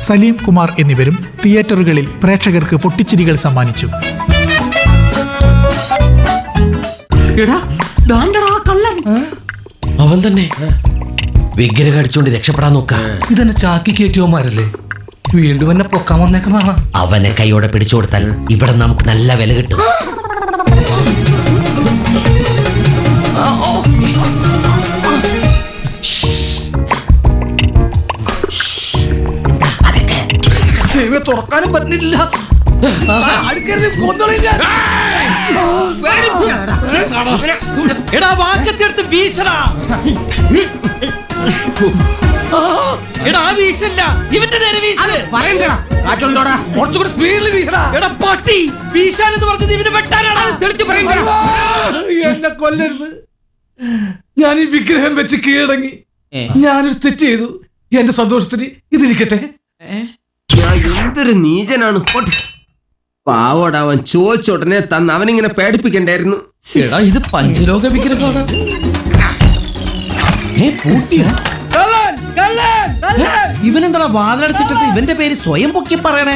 സലീം കുമാർ എന്നിവരും തിയേറ്ററുകളിൽ പ്രേക്ഷകർക്ക് പൊട്ടിച്ചിരികൾ സമ്മാനിച്ചു എടാ ദാണ്ടടാ കള്ളൻ അവൻ തന്നെ വിഗ്രഹം അടിച്ചുകൊണ്ട് രക്ഷപ്പെടാൻ നോക്ക ഇതെന്നെ ചാക്കി കയറ്റിയോമാരല്ലേ വീണ്ടും എന്നെ പൊക്കാൻ വന്നേക്കുന്നതാണ് അവനെ കൈയോടെ പിടിച്ചു കൊടുത്താൽ ഇവിടെ നമുക്ക് നല്ല വില കിട്ടും ദൈവം തുറക്കാനും പറ്റുന്നില്ല അടുക്കരുത് കൊന്നോളീം ഞാൻ. എടാ വാക്കത്തെടുത്ത് വീശടാ ആ, എടാ ആ വീശല്ല ഇവന്റെ നേരെ വീശ് പറയണ്ടടാ കാറ്റുണ്ടോടാ കുറച്ചുകൂടി സ്പീഡിൽ വീശടാ എടാ പട്ടി വീശാൻ എന്ന് പറഞ്ഞത് ഇവന് വെട്ടാനാണ് തെളിച്ച് പറയണ്ടടാ എന്നെ കൊല്ലരുത് ഞാൻ ഈ വിഗ്രഹം വെച്ച് കീഴടങ്ങി ഞാനൊരു തെറ്റ് ചെയ്തു എന്റെ സന്തോഷത്തിന് ഇതിരിക്കട്ടെ ഞാൻ എന്തൊരു നീചനാണ് പോട്ടെ. പാവോടാ അവൻ ചോദിച്ചോടനെ തന്ന് അവനിങ്ങനെ പേടിപ്പിക്കണ്ടായിരുന്നു എടാ ഇത് പഞ്ചലോക വിഗ്രഹമാണ് ഇവനെന്താ വാതിലടച്ചിട്ടിട്ട് ഇവന്റെ പേര് സ്വയം പൊക്കി പറയണേ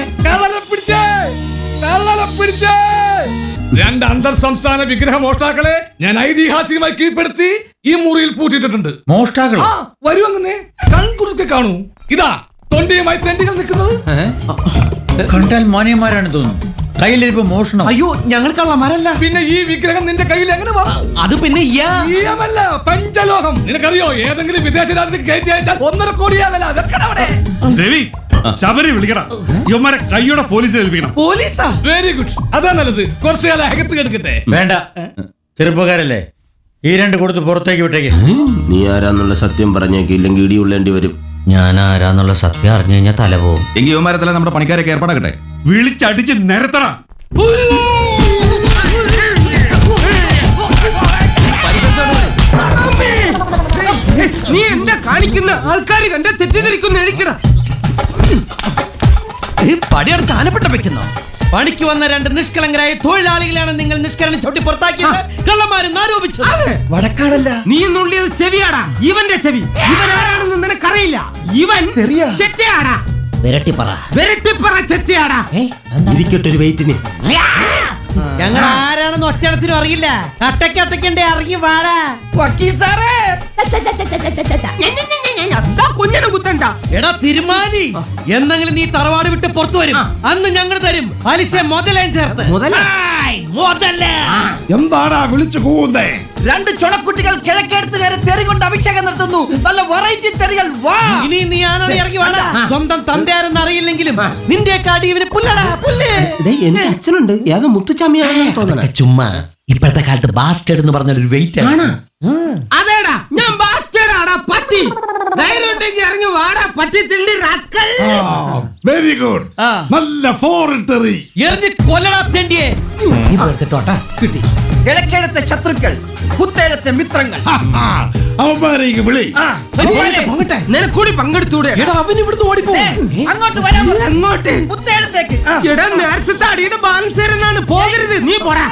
രണ്ട് അന്തർ സംസ്ഥാന വിഗ്രഹ മോഷ്ടാക്കളെ ഞാൻ ഐതിഹാസികമായി കീഴ്പ്പെടുത്തി ഈ മുറിയിൽ പൂട്ടിയിട്ടുണ്ട് മോഷ്ടാക്കളോ ആ വരൂ അങ്ങനെ കൺകുറുക്കെ കാണൂ ഇതാ തൊണ്ടിയുമായി തെണ്ടികൾ നിൽക്കുന്നത് കണ്ടാൽ മാന്യന്മാരാണ് തോന്നുന്നു കയ്യിലിരിപ്പ് മോഷണം അയ്യോ ഞങ്ങൾ കള്ളമാരല്ല പിന്നെ ഈ വിഗ്രഹം നിന്റെ കയ്യിൽ എങ്ങനെ വന്നു അത് പിന്നെ ഇയാ ഈയമല്ല പഞ്ചലോഹം നിനക്കറിയോ ഏതെങ്കിലും വിദേശ രാജ്യത്ത് കയറ്റി അയച്ചാൽ ഒന്നര കോടിയാ വില വെക്കണം അവിടെ രവി ശബരി വിളിക്കണം ഇവന്മാരെ കൈയോടെ പോലീസിൽ ഏൽപ്പിക്കണം പോലീസാ വെരി ഗുഡ് അതാ നല്ലത് കുറച്ചു കാലം അകത്ത് കിടക്കട്ടെ വേണ്ട ചെറുപ്പക്കാരല്ലേ ഈ രണ്ട് കൊടുത്ത് പുറത്തേക്ക് വിട്ടേക്ക് നീ ആരാന്നുള്ള സത്യം പറഞ്ഞേക്ക് ഇല്ലെങ്കിൽ ഇടിയുള്ളേണ്ടി വരും ഞാൻ ആരാന്നുള്ള സത്യം അറിഞ്ഞു കഴിഞ്ഞാൽ തല പോവും എങ്കിൽ യുവമാരത്തിലെ നമ്മുടെ പണിക്കാരൊക്കെ ഏർപ്പാടാക്കട്ടെ വിളിച്ചടിച്ച് നിരത്തണ നീ എന്താ കാണിക്കുന്ന ആൾക്കാർ കണ്ട തെറ്റിദ്ധരിക്കുന്ന എഴുക്കണം പടിയാണ് ചാനപ്പെട്ട വെക്കുന്നോ പണിക്ക് വന്ന രണ്ട് നിഷ്കളങ്കരായ തൊഴിലാളികളാണ് നിങ്ങൾ നിഷ്കരണം ചവിട്ടി പുറത്താക്കിയത് കള്ളന്മാരെന്ന് ആരോപിച്ചത് വടക്കാടല്ല നീ നുള്ളിയത് ചെവിയാടാ ഇവന്റെ ചെവി ഇവൻ ആരാണെന്ന് നിനക്കറിയില്ല ഇവൻ ചെറ്റയാടാ വിരട്ടിപ്പറ വെരട്ടിപ്പറ ചെറ്റയാടാ ഇരിക്കട്ടെ ഒരു വെയിറ്റിന് ഞങ്ങൾ ആരാണെന്ന് ഒറ്റണത്തിനും അറിയില്ല അട്ടയ്ക്ക് അട്ടയ്ക്കണ്ടേ ഇറങ്ങി വാടാ വക്കീൽ സാറേ കുഞ്ഞിനെ കുത്തണ്ട എടാ തിരുമാലി എന്തെങ്കിലും നീ തറവാട് വിട്ട് പുറത്തു വരും അന്ന് ഞങ്ങൾ തരും പലിശ മുതലേ ചേർത്ത് മുതല? ആയ്, മുതല് എന്താടാ വിളിച്ചു കൂവുന്നേ രണ്ട് ചുണക്കുട്ടികൾ കിഴക്കെടുത്തുകാരെ തെറി കൊണ്ട് അഭിഷേകം നടത്തുന്നു നല്ല വെറൈറ്റി തെറികൾ വാ ഇനി നീ ആണോ ഇറങ്ങി വാടാ സ്വന്തം തന്തയാരെന്ന് അറിയില്ലെങ്കിലും നിന്റെ കാടി ഇവന് പുല്ലടാ പുല്ല് എന്റെ അച്ഛനുണ്ട് ഏതോ മുത്തുച്ചാമിയാണെന്ന് തോന്നണ ചുമ്മാ ഇപ്പോഴത്തെ കാലത്ത് ബാസ്റ്റേഡ് എന്ന് പറഞ്ഞ ഒരു വെയിറ്റ് അതേടാ ഞാൻ ബാസ്റ്റേഡാടാ പട്ടി ധൈര്യം ഉണ്ടെങ്കിൽ ഇറങ്ങി വാടാ പട്ടി തിള്ളി റാസ്കൽ വെരി ഗുഡ് നല്ല ഫോറിൻ തെറി എറിഞ്ഞ് കൊല്ലടാ തെണ്ടിയെ ഇത് എടുത്തിട്ടോട്ടാ കിട്ടി കിഴക്കേടത്തെ ശത്രുക്കൾ കുത്തേഴത്തെ മിത്രങ്ങൾ അവന്മാരെ ഇങ്ങ് വിളി പൊങ്ങട്ടെ നിനക്ക് കൂടി പങ്കെടുത്തൂടെ എടാ അവൻ ഇവിടുന്ന് ഓടിപ്പോ അങ്ങോട്ട് വരാൻ പറ. അങ്ങോട്ട് കുത്തേഴത്തേക്ക് എടാ നേരത്തെ അടിയുടെ ബാലൻസേരനാണ് പോകരുത് നീ പോടാ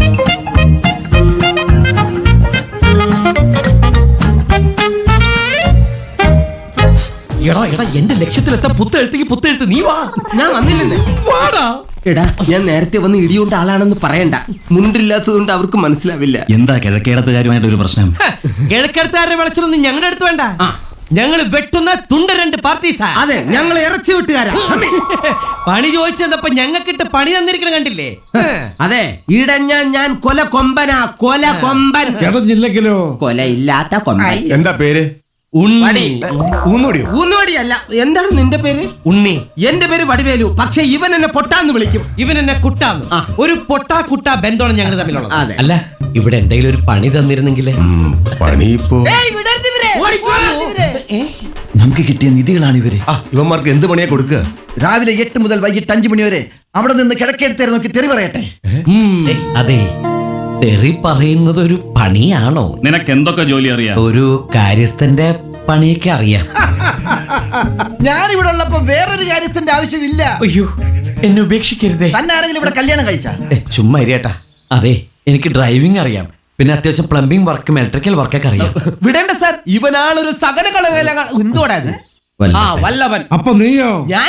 എടാ എടാ എന്റെ ലക്ഷ്യത്തിലെത്താൻ പുത്തെഴുത്തേക്ക് പുത്തെഴുത്ത് നീ വാ ഞാൻ വന്നില്ലെന്ന് വാടാ എടാ ഞാൻ നേരത്തെ വന്ന് ഇടിയുണ്ട ആളാണെന്ന് പറയണ്ട മുണ്ടില്ലാത്തതുകൊണ്ട് അവർക്ക് മനസ്സിലാവില്ല എന്താ കിഴക്കേടത്തുകാരുമായിട്ട് ഒരു പ്രശ്നം കിഴക്കെടുത്തുകാരുടെ വിളച്ചൊന്നും ഞങ്ങളുടെ അടുത്ത് വേണ്ട ഞങ്ങൾ വെട്ടുന്ന തുണ്ട രണ്ട് പാർട്ടീസാ അതെ ഞങ്ങൾ ഇറച്ചി വിട്ടുകാരാ പണി ചോദിച്ചപ്പോ ഞങ്ങൾക്കിട്ട് പണി തന്നിരിക്കണം കണ്ടില്ലേ അതെ ഇടഞ്ഞ ഞാൻ കൊല കൊമ്പനാ കൊല കൊമ്പൻ ഇടഞ്ഞില്ലെങ്കിലോ കൊല ഇല്ലാത്ത കൊമ്പൻ എന്താ പേര് വടി. ഊന്നുടിയോ ഊന്നുവടിയല്ല എന്താണ് നിന്റെ പേര് ഉണ്ണി എന്റെ പേര് വടിവേലു പക്ഷെ ഇവൻ എന്നെ പൊട്ടാന്ന് വിളിക്കും ഇവൻ എന്നെ കുട്ടാന്ന് ഒരു പൊട്ടാ കുട്ടാ ബന്ധമാണ് ഞങ്ങൾ തമ്മിലുള്ളത് അതെ. അല്ല ഇവിടെ എന്തെങ്കിലും ഒരു പണി തന്നിരുന്നെങ്കിലേ പണി ഇപ്പോ ഓടിപ്പോ. നമുക്ക് കിട്ടിയ നിധികളാണ് ഇവര് ഇവന്മാർക്ക് എന്ത് പണിയാ കൊടുക്കുക രാവിലെ എട്ട് മുതൽ വൈകിട്ട് അഞ്ചു മണി വരെ അവിടെ നിന്ന് കിഴക്കെടുത്തേരെ നോക്കി തെറി പറയട്ടെ ഏ, അതെ തെറി പറയുന്നത് ഒരു പണിയാണോ നിനക്ക് എന്തൊക്കെ ജോലി അറിയാം ഒരു കാര്യസ്ഥന്റെ പണിയൊക്കെ അറിയാം ഞാൻ ഇവിടെ ഉള്ളപ്പോ വേറൊരു കാര്യത്തിന്റെ ആവശ്യമില്ല അയ്യോ എന്നെ ഉപേക്ഷിക്കരുതേ തന്നെ ആരെങ്കിലും ഇവിടെ കല്യാണം കഴിച്ച ഏ, ചുമ്മാ ഇരിയട്ടാ അതെ എനിക്ക് ഡ്രൈവിംഗ് അറിയാം പിന്നെ അത്യാവശ്യം പ്ലംബിംഗ് വർക്കും ഇലക്ട്രിക്കൽ വർക്കൊക്കെ അറിയാം വിടേണ്ട സാർ ഇവനാളൊരു സകല കളവേല എന്തോടാ ഇത് ആ വല്ലവൻ അപ്പൊ നീയോ ഞാൻ